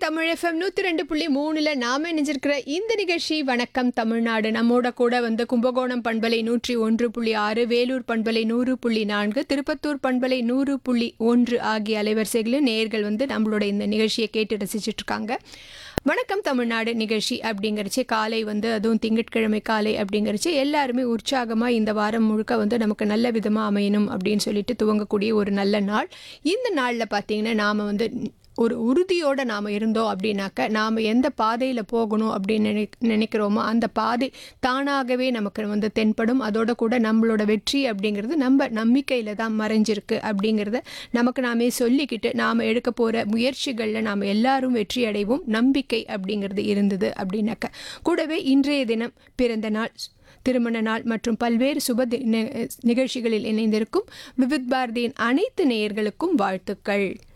Tamil FM நூற்றி ரெண்டு புள்ளி மூணில் நாம இணைஞ்சிருக்கிற இந்த நிகழ்ச்சி வணக்கம் தமிழ்நாடு நம்மோட கூட வந்து கும்பகோணம் பண்பலை நூற்றி ஒன்று புள்ளி ஆறு வேலூர் பண்பலை நூறு புள்ளி நான்கு திருப்பத்தூர் பண்பலை நூறு புள்ளி ஒன்று ஆகிய அலைவரிசைகளில் நேர்கள் வந்து நம்மளோட இந்த நிகழ்ச்சியை கேட்டு ரசிச்சிட்டு இருக்காங்க வணக்கம் தமிழ்நாடு நிகழ்ச்சி அப்படிங்கிறச்சு காலை வந்து அதுவும் திங்கட்கிழமை காலை அப்படிங்கிறச்சு எல்லாருமே உற்சாகமாக இந்த வாரம் முழுக்க வந்து நமக்கு நல்ல விதமாக அமையணும் அப்படின்னு சொல்லிட்டு துவங்கக்கூடிய ஒரு நல்ல நாள் இந்த நாளில் பார்த்தீங்கன்னா நாம் வந்து ஒரு உறுதியோடு நாம் இருந்தோம் அப்படின்னாக்க நாம் எந்த பாதையில் போகணும் அப்படின்னு நினை நினைக்கிறோமோ அந்த பாதை தானாகவே நமக்கு வந்து தென்படும் அதோட கூட நம்மளோட வெற்றி அப்படிங்கிறது நம்ம நம்பிக்கையில் தான் மறைஞ்சிருக்கு அப்படிங்கிறத நமக்கு நாமே சொல்லிக்கிட்டு நாம் எடுக்க போகிற முயற்சிகளில் நாம் எல்லாரும் வெற்றி அடைவோம் நம்பிக்கை அப்படிங்கிறது இருந்தது அப்படின்னாக்க கூடவே இன்றைய தினம் பிறந்த நாள் திருமண நாள் மற்றும் பல்வேறு சுப தி- நி- நிகழ்ச்சிகளில் இணைந்திருக்கும் விவித் பாரதியின் அனைத்து நேயர்களுக்கும் வாழ்த்துக்கள்